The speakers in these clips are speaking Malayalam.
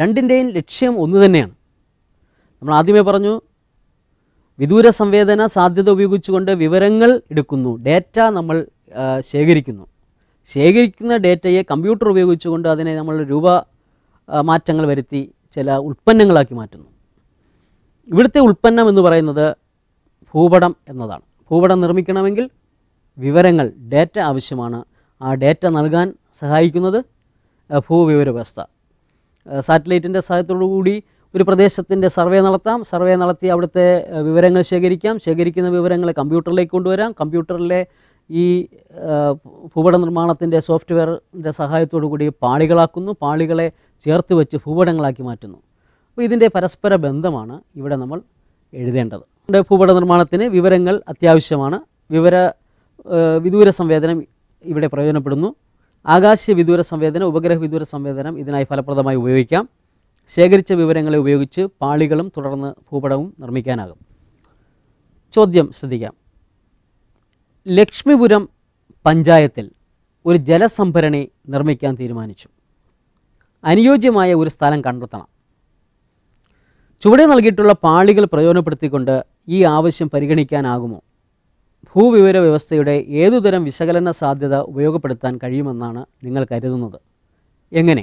രണ്ടിൻ്റെയും ലക്ഷ്യം ഒന്ന് തന്നെയാണ് നമ്മൾ ആദ്യമേ പറഞ്ഞു വിദൂര സംവേദന സാധ്യത ഉപയോഗിച്ചുകൊണ്ട് വിവരങ്ങൾ എടുക്കുന്നു ഡേറ്റ നമ്മൾ ആ, ശേഖരിക്കുന്നു ശേഖരിക്കുന്ന ഡേറ്റയെ കമ്പ്യൂട്ടർ ഉപയോഗിച്ചുകൊണ്ട് അതിനെ നമ്മൾ രൂപ ആ, മാറ്റങ്ങൾ വരുത്തി ചില ഉൽപ്പന്നങ്ങളാക്കി മാറ്റുന്നു ഇവിടുത്തെ ഉൽപ്പന്നം എന്ന് പറയുന്നത് ഭൂപടം എന്നതാണ് ഭൂപടം നിർമ്മിക്കണമെങ്കിൽ വിവരങ്ങൾ ഡേറ്റ ആവശ്യമാണ് ആ ഡേറ്റ നൽകാൻ സഹായിക്കുന്നത് ആ, ഭൂവിവര വ്യവസ്ഥ സാറ്റലൈറ്റിൻ്റെ സഹായത്തോടുകൂടി ഒരു പ്രദേശത്തിൻ്റെ സർവേ നടത്താം സർവേ നടത്തി അവിടുത്തെ ആ, വിവരങ്ങൾ ശേഖരിക്കാം ശേഖരിക്കുന്ന വിവരങ്ങളെ കമ്പ്യൂട്ടറിലേക്ക് കൊണ്ടുവരാം കമ്പ്യൂട്ടറിലെ ഈ ആ, ഭൂപട നിർമ്മാണത്തിൻ്റെ സോഫ്റ്റ്വെയറിൻ്റെ സഹായത്തോടു കൂടി പാളികളാക്കുന്നു പാളികളെ ചേർത്ത് വെച്ച് ഭൂപടങ്ങളാക്കി മാറ്റുന്നു അപ്പോൾ ഇതിൻ്റെ പരസ്പര ബന്ധമാണ് ഇവിടെ നമ്മൾ എഴുതേണ്ടത് ഇവിടെ ഭൂപട നിർമ്മാണത്തിന് വിവരങ്ങൾ അത്യാവശ്യമാണ് വിവര ഏഹ് വിദൂര സംവേദനം ഇവിടെ പ്രയോജനപ്പെടുന്നു ആകാശ വിദൂര സംവേദനം ഉപഗ്രഹ വിദൂര സംവേദനം ഇതിനായി ഫലപ്രദമായി ഉപയോഗിക്കാം ശേഖരിച്ച വിവരങ്ങളെ ഉപയോഗിച്ച് പാളികളും തുടർന്ന് ഭൂപടവും നിർമ്മിക്കാനാകും ചോദ്യം ശ്രദ്ധിക്കാം ലക്ഷ്മിപുരം പഞ്ചായത്തിൽ ഒരു ജലസംഭരണി നിർമ്മിക്കാൻ തീരുമാനിച്ചു അനുയോജ്യമായ ഒരു സ്ഥലം കണ്ടെത്തണം ചുവടെ നൽകിയിട്ടുള്ള പാളികൾ പ്രയോജനപ്പെടുത്തിക്കൊണ്ട് ഈ ആവശ്യം പരിഗണിക്കാനാകുമോ ഭൂവിവര വ്യവസ്ഥയുടെ ഏതുതരം വിശകലന സാധ്യത ഉപയോഗപ്പെടുത്താൻ കഴിയുമെന്നാണ് നിങ്ങൾ കരുതുന്നത് എങ്ങനെ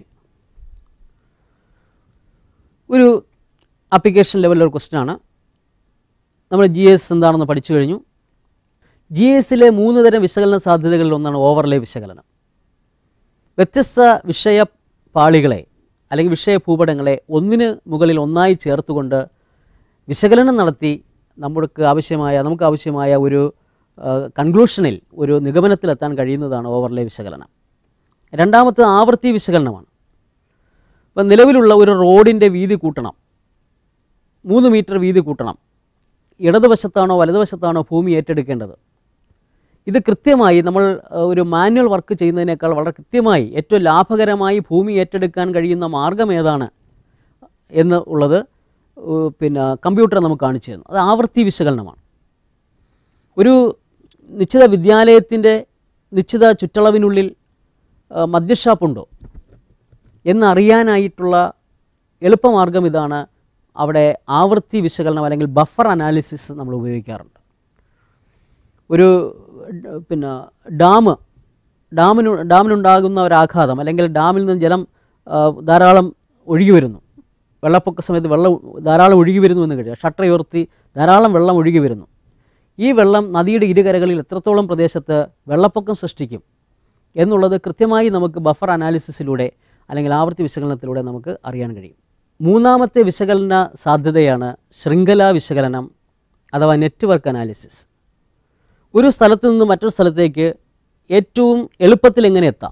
ഒരു ആപ്ലിക്കേഷൻ ലെവലിലൊരു ക്വസ്റ്റ്യനാണ് നമ്മൾ ജി എസ് എന്താണെന്ന് പഠിച്ചു കഴിഞ്ഞു ജി എസിലെ മൂന്ന് തരം വിശകലന സാധ്യതകളിൽ ഒന്നാണ് ഓവർലേ വിശകലനം വ്യത്യസ്ത വിഷയ പാളികളെ അല്ലെങ്കിൽ വിഷയ ഭൂപടങ്ങളെ ഒന്നിന് മുകളിൽ ഒന്നായി ചേർത്തുകൊണ്ട് വിശകലനം നടത്തി നമുക്ക് ആവശ്യമായ നമുക്ക് ആവശ്യമായ ഒരു കൺക്ലൂഷനിൽ ഒരു നിഗമനത്തിലെത്താൻ കഴിയുന്നതാണ് ഓവർലേ വിശകലനം രണ്ടാമത്തെ ആവൃത്തി വിശകലനമാണ് ഇപ്പം നിലവിലുള്ള ഒരു റോഡിൻ്റെ വീതി കൂട്ടണം മൂന്ന് മീറ്റർ വീതി കൂട്ടണം ഇടതുവശത്താണോ വലതുവശത്താണോ ഭൂമി ഏറ്റെടുക്കേണ്ടത് ഇത് കൃത്യമായി നമ്മൾ ഏഹ്, ഒരു മാനുവൽ വർക്ക് ചെയ്യുന്നതിനേക്കാൾ വളരെ കൃത്യമായി ഏറ്റവും ലാഭകരമായി ഭൂമി ഏറ്റെടുക്കാൻ കഴിയുന്ന മാർഗം ഏതാണ് എന്ന് ഉള്ളത് ഏഹ്, പിന്നെ കമ്പ്യൂട്ടർ നമുക്ക് കാണിച്ചു തരുന്നു അത് ആവൃത്തി വിശകലനമാണ് ഒരു നിശ്ചിത വിദ്യാലയത്തിൻ്റെ നിശ്ചിത ചുറ്റളവിനുള്ളിൽ ഏഹ്, മദ്യഷാപ്പുണ്ടോ എന്നറിയാനായിട്ടുള്ള എളുപ്പമാർഗം ഇതാണ് അവിടെ ആവൃത്തി വിശകലനം അല്ലെങ്കിൽ ബഫർ അനാലിസിസ് നമ്മൾ ഉപയോഗിക്കാറുണ്ട് ഒരു ഡ- പിന്നെ ഡാം ഡാമിന് ഡാമിനുണ്ടാകുന്ന ഒരാഘാതം അല്ലെങ്കിൽ ഡാമിൽ നിന്ന് ജലം ആ, ധാരാളം ഒഴുകി വരുന്നു വെള്ളപ്പൊക്ക സമയത്ത് വെള്ളം ധാരാളം ഒഴുകി വരുന്നു എന്ന് കഴിയുക ഷട്ടർ ഉയർത്തി ധാരാളം വെള്ളം ഒഴുകി വരുന്നു ഈ വെള്ളം നദിയുടെ ഇരുകരകളിൽ എത്രത്തോളം പ്രദേശത്ത് വെള്ളപ്പൊക്കം സൃഷ്ടിക്കും എന്നുള്ളത് കൃത്യമായി നമുക്ക് ബഫർ അനാലിസിസിലൂടെ അല്ലെങ്കിൽ ആവൃത്തി വിശകലനത്തിലൂടെ നമുക്ക് അറിയാൻ കഴിയും മൂന്നാമത്തെ വിശകലന സാധ്യതയാണ് ശൃംഖലാ വിശകലനം അഥവാ നെറ്റ്വർക്ക് അനാലിസിസ് ഒരു സ്ഥലത്ത് നിന്ന് മറ്റൊരു സ്ഥലത്തേക്ക് ഏറ്റവും എളുപ്പത്തിൽ എങ്ങനെ എത്താം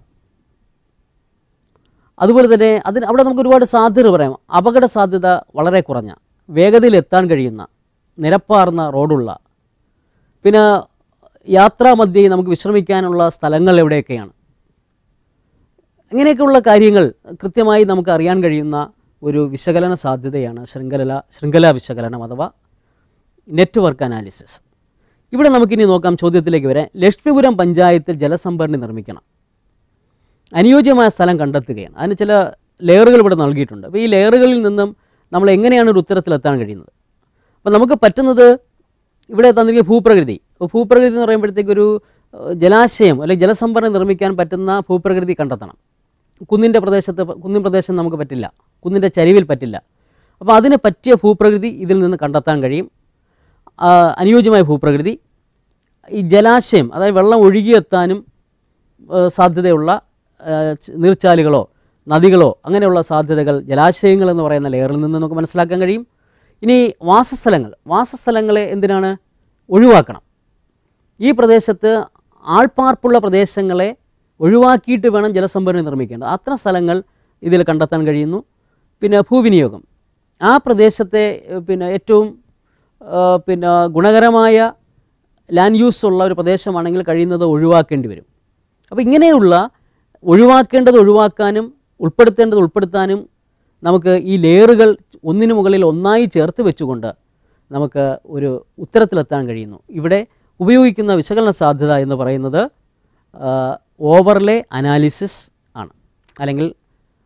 അതുപോലെ തന്നെ അതിന് അവിടെ നമുക്ക് ഒരുപാട് സാധ്യത പറയാം അപകട സാധ്യത വളരെ കുറഞ്ഞ വേഗതയിൽ എത്താൻ കഴിയുന്ന നിരപ്പാർന്ന റോഡുള്ള പിന്നെ യാത്രാമധ്യേ നമുക്ക് വിശ്രമിക്കാനുള്ള സ്ഥലങ്ങൾ എവിടെയൊക്കെയാണ് ഇങ്ങനെയൊക്കെയുള്ള കാര്യങ്ങൾ കൃത്യമായി നമുക്ക് അറിയാൻ കഴിയുന്ന ഒരു വിശകലന സാധ്യതയാണ് ശൃംഖല ശൃംഖല വിശകലനം അഥവാ നെറ്റ്വർക്ക് അനാലിസിസ് ഇവിടെ നമുക്കിനി നോക്കാം ചോദ്യത്തിലേക്ക് വരാം ലക്ഷ്മിപുരം പഞ്ചായത്തിൽ ജലസംഭരണി നിർമ്മിക്കണം അനുയോജ്യമായ സ്ഥലം കണ്ടെത്തുകയാണ് അതിന് ചില ലെയറുകൾ ഇവിടെ നൽകിയിട്ടുണ്ട് അപ്പോൾ ഈ ലെയറുകളിൽ നിന്നും നമ്മൾ എങ്ങനെയാണ് ഒരു ഉത്തരത്തിലെത്താൻ കഴിയുന്നത് അപ്പോൾ നമുക്ക് പറ്റുന്നത് ഇവിടെ തന്നിരിക്കുന്ന ഭൂപ്രകൃതി അപ്പോൾ ഭൂപ്രകൃതി എന്ന് പറയുമ്പോഴത്തേക്ക് ഒരു ഏഹ്, ജലാശയം അല്ലെങ്കിൽ ജലസംഭരണി നിർമ്മിക്കാൻ പറ്റുന്ന ഭൂപ്രകൃതി കണ്ടെത്തണം കുന്നിൻ്റെ പ്രദേശത്ത് പ- കുന്നിൻ പ്രദേശം നമുക്ക് പറ്റില്ല കുന്നിൻ്റെ ചരിവിൽ പറ്റില്ല അപ്പോൾ അതിന് പറ്റിയ ഭൂപ്രകൃതി ഇതിൽ നിന്ന് കണ്ടെത്താൻ കഴിയും ആ, അനുയോജ്യമായ ഭൂപ്രകൃതി ഈ ജലാശയം അതായത് വെള്ളം ഒഴുകിയെത്താനും ഏഹ്, സാധ്യതയുള്ള ഏഹ്, ച- നീർച്ചാലുകളോ നദികളോ അങ്ങനെയുള്ള സാധ്യതകൾ ജലാശയങ്ങൾ എന്ന് പറയുന്ന ലെയറിൽ നിന്ന് നമുക്ക് മനസ്സിലാക്കാൻ കഴിയും ഇനി വാസസ്ഥലങ്ങൾ വാസസ്ഥലങ്ങളെ എന്തിനാണ് ഒഴിവാക്കണം ഈ പ്രദേശത്ത് ആൾപ്പാർപ്പുള്ള പ്രദേശങ്ങളെ ഒഴിവാക്കിയിട്ട് വേണം ജലസംഭരണി നിർമ്മിക്കേണ്ടത് അത്തരം സ്ഥലങ്ങൾ ഇതിൽ കണ്ടെത്താൻ കഴിയുന്നു പിന്നെ ഭൂവിനിയോഗം ആ പ്രദേശത്തെ ഏഹ്, പിന്നെ ഏറ്റവും ഏഹ്, പിന്നെ ഗുണകരമായ ലാൻഡ് യൂസ് ഉള്ള ഒരു പ്രദേശമാണെങ്കിൽ കഴിയുന്നത് ഒഴിവാക്കേണ്ടി വരും അപ്പോൾ ഇങ്ങനെയുള്ള ഒഴിവാക്കേണ്ടത് ഒഴിവാക്കാനും ഉൾപ്പെടുത്തേണ്ടത് ഉൾപ്പെടുത്താനും നമുക്ക് ഈ ലെയറുകൾ ഒന്നിനു മുകളിൽ ഒന്നായി ചേർത്ത് വെച്ചുകൊണ്ട് നമുക്ക് ഒരു ഉത്തരത്തിലെത്താൻ കഴിയുന്നു ഇവിടെ ഉപയോഗിക്കുന്ന വിശകലന സാധ്യത എന്ന് പറയുന്നത് ഓവർലേ അനാലിസിസ് ആണ് അല്ലെങ്കിൽ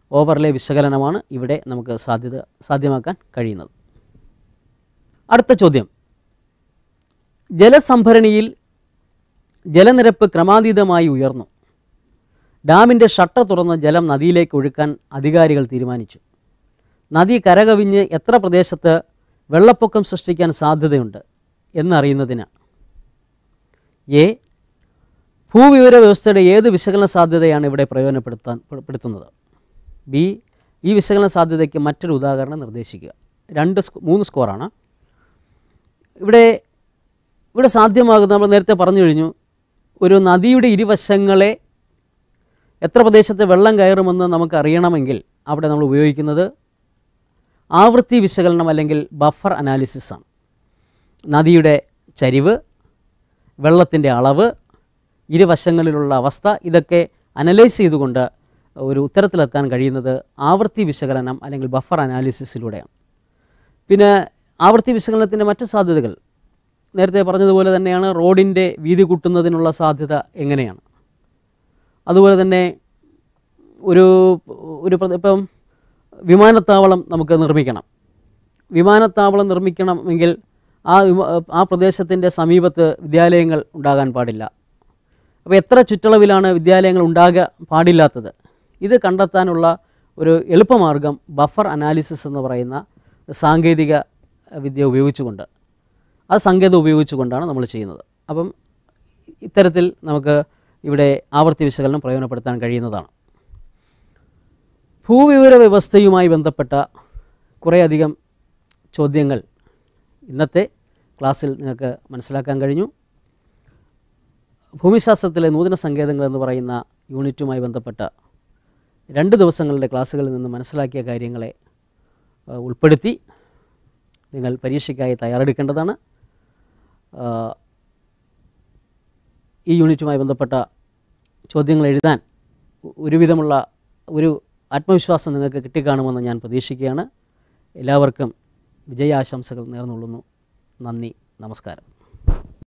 ഓവർലേ വിശകലനമാണ് ഇവിടെ നമുക്ക് സാധ്യത സാധ്യമാക്കാൻ കഴിയുന്നത് അടുത്ത ചോദ്യം ജലസംഭരണിയിൽ ജലനിരപ്പ് ക്രമാതീതമായി ഉയർന്നു ഡാമിൻ്റെ ഷട്ടർ തുറന്ന് ജലം നദിയിലേക്ക് ഒഴുക്കാൻ അധികാരികൾ തീരുമാനിച്ചു നദി കരകവിഞ്ഞ് എത്ര പ്രദേശത്ത് വെള്ളപ്പൊക്കം സൃഷ്ടിക്കാൻ സാധ്യതയുണ്ട് എന്നറിയുന്നതിന് എ ഭൂവിവര വ്യവസ്ഥയുടെ ഏത് വിശകലന സാധ്യതയാണ് ഇവിടെ പ്രയോജനപ്പെടുത്താൻ പെടുത്തുന്നത് ബി ഈ വിശകലന സാധ്യതയ്ക്ക് മറ്റൊരു ഉദാഹരണം നിർദ്ദേശിക്കുക രണ്ട് സ്കോ മൂന്ന് സ്കോറാണ് ഇവിടെ ഇവിടെ സാധ്യമാകുന്ന നമ്മൾ നേരത്തെ പറഞ്ഞു കഴിഞ്ഞു ഒരു നദിയുടെ ഇരുവശങ്ങളെ എത്ര പ്രദേശത്ത് വെള്ളം കയറുമെന്ന് നമുക്ക് അറിയണമെങ്കിൽ അവിടെ നമ്മൾ ഉപയോഗിക്കുന്നത് ആവൃത്തി വിശകലനം അല്ലെങ്കിൽ ബഫർ അനാലിസിസ് ആണ് നദിയുടെ ചരിവ് വെള്ളത്തിൻ്റെ അളവ് ഇരുവശങ്ങളിലുള്ള അവസ്ഥ ഇതൊക്കെ അനലൈസ് ചെയ്തുകൊണ്ട് ഒരു ഉത്തരത്തിലെത്താൻ കഴിയുന്നത് ആവൃത്തി വിശകലനം അല്ലെങ്കിൽ ബഫർ അനാലിസിസിലൂടെയാണ് പിന്നെ ആവൃത്തി വിശകലനത്തിൻ്റെ മറ്റ് സാധ്യതകൾ നേരത്തെ പറഞ്ഞതുപോലെ തന്നെയാണ് റോഡിൻ്റെ വീതി കൂട്ടുന്നതിനുള്ള സാധ്യത എങ്ങനെയാണ് അതുപോലെ തന്നെ ഒരു ഒരു പ്ര- ഇപ്പം വിമാനത്താവളം നമുക്ക് നിർമ്മിക്കണം വിമാനത്താവളം നിർമ്മിക്കണമെങ്കിൽ ആ വിമ- ആ പ്രദേശത്തിൻ്റെ സമീപത്ത് വിദ്യാലയങ്ങൾ ഉണ്ടാകാൻ പാടില്ല അപ്പോൾ എത്ര ചുറ്റളവിലാണ് വിദ്യാലയങ്ങൾ ഉണ്ടാകാൻ പാടില്ലാത്തത് ഇത് കണ്ടെത്താനുള്ള ഒരു എളുപ്പമാർഗം ബഫർ അനാലിസിസ് എന്ന് പറയുന്ന സാങ്കേതിക വിദ്യ ഉപയോഗിച്ചുകൊണ്ട് ആ സങ്കേതം ഉപയോഗിച്ചുകൊണ്ടാണ് നമ്മൾ ചെയ്യുന്നത് അപ്പം ഇത്തരത്തിൽ നമുക്ക് ഇവിടെ ആവർത്തി വിശകലനം പ്രയോജനപ്പെടുത്താൻ കഴിയുന്നതാണ് ഭൂവിവര വ്യവസ്ഥയുമായി ബന്ധപ്പെട്ട കുറേയധികം ചോദ്യങ്ങൾ ഇന്നത്തെ ക്ലാസ്സിൽ നിങ്ങൾക്ക് മനസ്സിലാക്കാൻ കഴിഞ്ഞു ഭൂമിശാസ്ത്രത്തിലെ നൂതന സങ്കേതങ്ങൾ എന്ന് പറയുന്ന യൂണിറ്റുമായി ബന്ധപ്പെട്ട രണ്ട് ദിവസങ്ങളുടെ ക്ലാസ്സുകളിൽ നിന്ന് മനസ്സിലാക്കിയ കാര്യങ്ങളെ ആ, ഉൾപ്പെടുത്തി നിങ്ങൾ പരീക്ഷയ്ക്കായി തയ്യാറെടുക്കേണ്ടതാണ് ആ, ഈ യൂണിറ്റുമായി ബന്ധപ്പെട്ട ചോദ്യങ്ങൾ എഴുതാൻ ഒ- ഒരുവിധമുള്ള ഒരു ആത്മവിശ്വാസം നിങ്ങൾക്ക് കിട്ടിക്കാണുമെന്ന് ഞാൻ പ്രതീക്ഷിക്കുകയാണ് എല്ലാവർക്കും വിജയാശംസകൾ നേർന്നുകൊള്ളുന്നു നന്ദി നമസ്കാരം